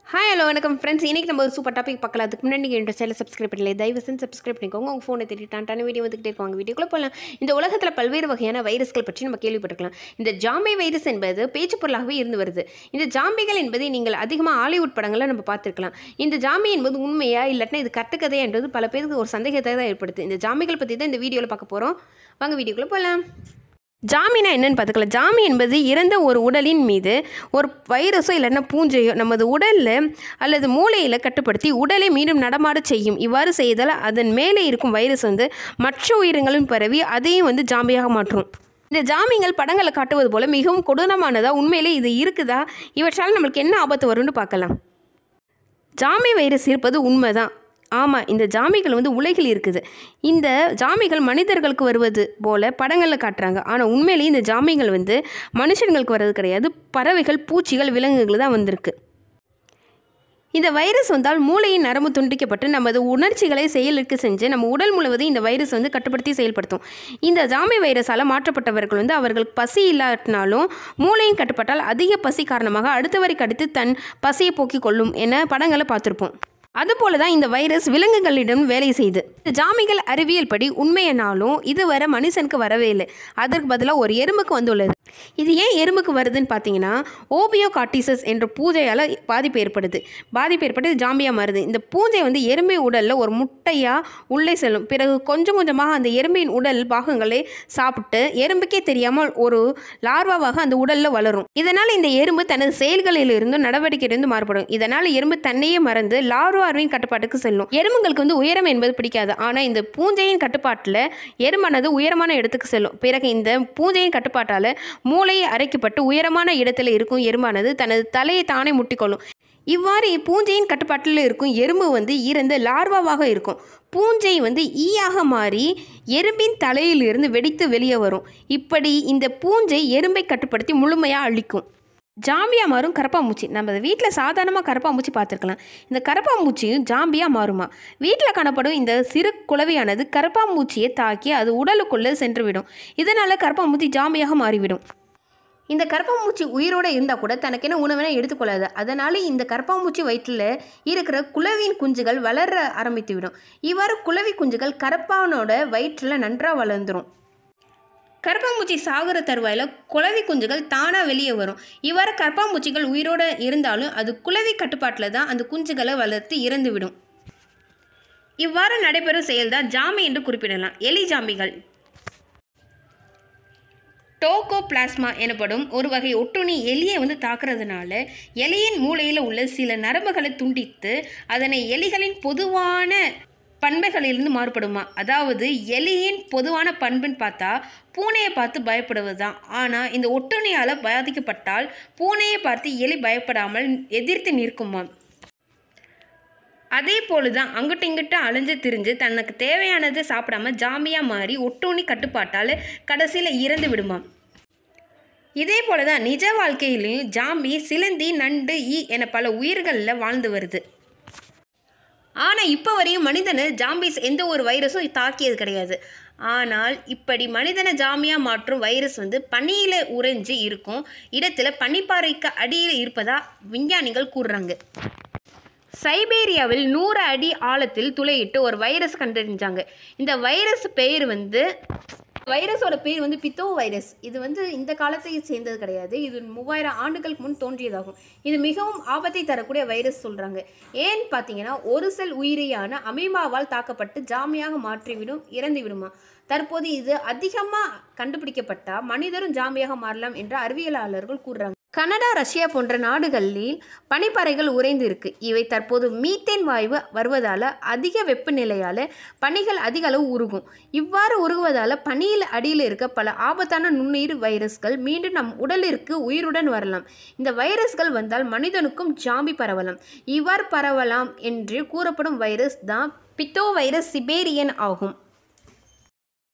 hi hello வணக்கம் friends இன்றைக்கி நம்ம ஒரு சூப்பர் டாபிக் பார்க்கலாம் அதுக்கு முன்னாடி நீங்கள் என்ற சேனல் சப்ஸ்கிரைப் பண்ணல தயவு செஞ்சு சப்ஸ்கிரைப் பண்ணிக்கோங்க உங்கள் ஃபோனை திட்டான்ட்டான வீடியோ வந்துகிட்டே இருக்காங்க வீடியோக்குள்ளே போகலாம் இந்த உலகத்தில் பல்வேறு வகையான வைரஸ்கள் பற்றி நம்ம கேள்விப்பட்டிருக்கலாம் இந்த ஜாம்பி வைரஸ் என்பது பேச்சு பொருளாகவே இருந்து வருது இந்த ஜாம்பிகள் என்பதை நீங்கள் அதிகமாக ஹாலிவுட் படங்களில் நம்ம பார்த்துருக்கலாம் இந்த ஜாம்பி என்பது உண்மையா இல்லாட்டினா இது கட்டுக்கதையா என்பது பல பேருக்கு ஒரு சந்தேகத்தை தான் ஏற்படுது இந்த ஜாம்பிகள் பற்றி தான் இந்த வீடியோவில் பார்க்க போகிறோம் வாங்க வீடியோக்குள்ளே போகலாம் ஜாமினா என்னன்னு பார்த்துக்கலாம் ஜாமி என்பது இறந்த ஒரு உடலின் மீது ஒரு வைரஸோ இல்லைன்னா பூஞ்சையோ நமது உடலில் அல்லது மூளையில் கட்டுப்படுத்தி உடலை மீண்டும் நடமாட செய்யும் இவ்வாறு செய்தால் அதன் மேலே இருக்கும் வைரஸ் வந்து மற்ற உயிரினங்களும் பரவி அதையும் வந்து ஜாம்பியாக மாற்றும் இந்த ஜாமிங்கள் படங்களை காட்டுவது போல மிகவும் கொடூரமானதா உண்மையிலே இது இருக்குதா இவற்றால் நம்மளுக்கு என்ன ஆபத்து வரும்னு பார்க்கலாம் ஜாமி வைரஸ் இருப்பது உண்மைதான் ஆமாம் இந்த ஜாமிகள் வந்து உலகில் இருக்குது இந்த ஜாமிகள் மனிதர்களுக்கு வருவது போல படங்களில் காட்டுறாங்க ஆனால் உண்மையிலேயே இந்த ஜாமிகள் வந்து மனுஷங்களுக்கு வர்றது கிடையாது பறவைகள் பூச்சிகள் விலங்குகள் தான் வந்திருக்கு இந்த வைரஸ் வந்தால் மூளையின் நரம்பு துண்டிக்கப்பட்டு நமது உணர்ச்சிகளை செயலுக்கு செஞ்சு நம்ம உடல் முழுவதும் இந்த வைரஸ் வந்து கட்டுப்படுத்தி செயல்படுத்தும் இந்த ஜாமி வைரஸால் மாற்றப்பட்டவர்கள் வந்து அவர்களுக்கு பசி இல்லாட்டினாலும் மூளையின் கட்டுப்பட்டால் அதிக பசி காரணமாக அடுத்தவரை கடித்து தன் பசியை போக்கிக் கொள்ளும் என படங்களை பார்த்துருப்போம் அதுபோல தான் இந்த வைரஸ் விலங்குகளிடம் வேலை செய்யுது இந்த ஜாமிகள் அறிவியல் படி உண்மையனாலும் இதுவரை மனுஷனுக்கு வரவே இல்லை அதற்கு பதிலாக ஒரு எறும்புக்கு வந்துள்ளது இது ஏன் எறும்புக்கு வருதுன்னு பார்த்தீங்கன்னா ஓபியோ கார்டிசஸ் என்ற பூஜையால் பாதிப்பு ஏற்படுது பாதிப்பு ஏற்பட்டு இது ஜாம்பியாக மாறுது இந்த பூஜை வந்து எறும்பை உடலில் ஒரு முட்டையாக உள்ளே செல்லும் பிறகு கொஞ்சம் கொஞ்சமாக அந்த எறும்பின் உடல் பாகங்களை சாப்பிட்டு எறும்புக்கே தெரியாமல் ஒரு லார்வாவாக அந்த உடலில் வளரும் இதனால் இந்த எறும்பு தனது செயல்களிலிருந்து நடவடிக்கையிலிருந்து மாறுபடும் இதனால் எறும்பு தன்னையே மறந்து லார்வாவின் கட்டுப்பாட்டுக்கு செல்லும் எறும்புங்களுக்கு வந்து உயரம் என்பது பிடிக்காது ஆனால் இந்த பூஞ்சையின் கட்டுப்பாட்டில் எறும்பானது உயரமான இடத்துக்கு செல்லும் பிறகு இந்த பூஞ்சையின் கட்டுப்பாட்டால் மூளையை அரைக்கப்பட்டு உயரமான இடத்துல இருக்கும் எறும்பானது தனது தலையை தானே முட்டிக்கொள்ளும் இவ்வாறு பூஞ்சையின் கட்டுப்பாட்டில் இருக்கும் எறும்பு வந்து இறந்த லார்வாவாக இருக்கும் பூஞ்சை வந்து ஈயாக மாறி எறும்பின் தலையிலிருந்து வெடித்து வெளியே வரும் இப்படி இந்த பூஞ்சை எறும்பை கட்டுப்படுத்தி முழுமையாக அழிக்கும் ஜாம்பியாக மாறும் கரப்பாம்பூச்சி நம்ம வீட்டில் சாதாரணமாக கரப்பாம்பூச்சி பார்த்துருக்கலாம் இந்த கரப்பாம்பூச்சியும் ஜாம்பியாக மாறுமா வீட்டில் காணப்படும் இந்த சிறு குளவியானது கரப்பாம்பூச்சியை தாக்கி அது உடலுக்குள்ளே சென்றுவிடும் இதனால் கரப்பாம்பூச்சி ஜாம்பியாக மாறிவிடும் இந்த கரப்பாம்பூச்சி உயிரோடு இருந்தால் கூட தனக்கென உணவினை எடுத்துக்கொள்ளாது அதனால இந்த கரப்பாம்பூச்சி வயிற்றில் இருக்கிற குளவியின் குஞ்சுகள் வளர ஆரம்பித்துவிடும் இவ்வாறு குளவி குஞ்சுகள் கரப்பானோட வயிற்றில் நன்றாக வளர்ந்துடும் கரப்பாம்பூச்சி சாகுற தருவாயில் குளவி குஞ்சுகள் தானாக வெளியே வரும் இவ்வாறு கரப்பாம்பூச்சிகள் உயிரோடு இருந்தாலும் அது குளவி கட்டுப்பாட்டில் தான் அந்த குஞ்சுகளை வளர்த்து இறந்துவிடும் இவ்வாறு நடைபெறும் செயல்தான் ஜாமி என்று குறிப்பிடலாம் எலி ஜாம்பிகள் டோகோபிளாஸ்மா எனப்படும் ஒரு வகை ஒட்டுண்ணி எலியை வந்து தாக்குறதுனால எலியின் மூளையில் உள்ள சில நரம்புகளை துண்டித்து அதனை எலிகளின் பொதுவான பண்புகளிலிருந்து மாறுபடுமா அதாவது எலியின் பொதுவான பண்புன்னு பார்த்தா பூனையை பார்த்து பயப்படுவது தான் ஆனால் இந்த ஒட்டுண்ணியால் பாதிக்கப்பட்டால் பூனையை பார்த்து எலி பயப்படாமல் எதிர்த்து நிற்குமா அதே போல தான் அங்கிட்ட இங்கிட்ட அலைஞ்சு திரிஞ்சு தனக்கு தேவையானதை சாப்பிடாம ஜாமியாக மாறி ஒட்டுண்ணி கட்டுப்பாட்டால் கடைசியில் இறந்து விடுமாம் இதே போல தான் நிஜ வாழ்க்கையிலையும் ஜாம்பி சிலந்தி நண்டு ஈ என பல உயிர்களில் வாழ்ந்து வருது ஆனால் இப்போ வரையும் மனிதனை ஜாம்பிஸ் எந்த ஒரு வைரஸும் தாக்கியது கிடையாது ஆனால் இப்படி மனிதனை ஜாமியாக மாற்றும் வைரஸ் வந்து பனியில் உறைஞ்சு இருக்கும் இடத்துல பனிப்பாறைக்கு அடியில் இருப்பதா விஞ்ஞானிகள் கூறுறாங்க சைபேரியாவில் நூறு அடி ஆழத்தில் துளையிட்டு ஒரு வைரஸ் கண்டறிஞ்சாங்க இந்த வைரஸ் பெயர் வந்து வைரஸோட பேர் வந்து பித்தோ வைரஸ் இது வந்து இந்த காலத்தை சேர்ந்தது கிடையாது இது மூவாயிரம் ஆண்டுகளுக்கு முன் தோன்றியதாகும் இது மிகவும் ஆபத்தை தரக்கூடிய வைரஸ் சொல்கிறாங்க ஏன்னு பார்த்தீங்கன்னா ஒரு செல் உயிரியான அமீபாவால் தாக்கப்பட்டு ஜாமியாக மாற்றிவிடும் இறந்து விடுமா தற்போது இது அதிகமாக கண்டுபிடிக்கப்பட்டால் மனிதரும் ஜாம்பியாக மாறலாம் என்று அறிவியலாளர்கள் கூறுறாங்க கனடா ரஷ்யா போன்ற நாடுகளில் பனிப்பாறைகள் உறைந்து இருக்கு இவை தற்போது மீத்தேன் வாயு வருவதால் அதிக வெப்பநிலையால் பனிகள் அதிக அளவு உருகும் இவ்வாறு உருகுவதால் பனியில் அடியில் இருக்க பல ஆபத்தான நுண்ணுயிர் வைரஸ்கள் மீண்டும் நம் உடலிற்கு உயிருடன் வரலாம் இந்த வைரஸ்கள் வந்தால் மனிதனுக்கும் ஜாம்பி பரவலாம் இவ்வாறு பரவலாம் என்று கூறப்படும் வைரஸ் தான் பித்தோ வைரஸ் சிபேரியன் ஆகும்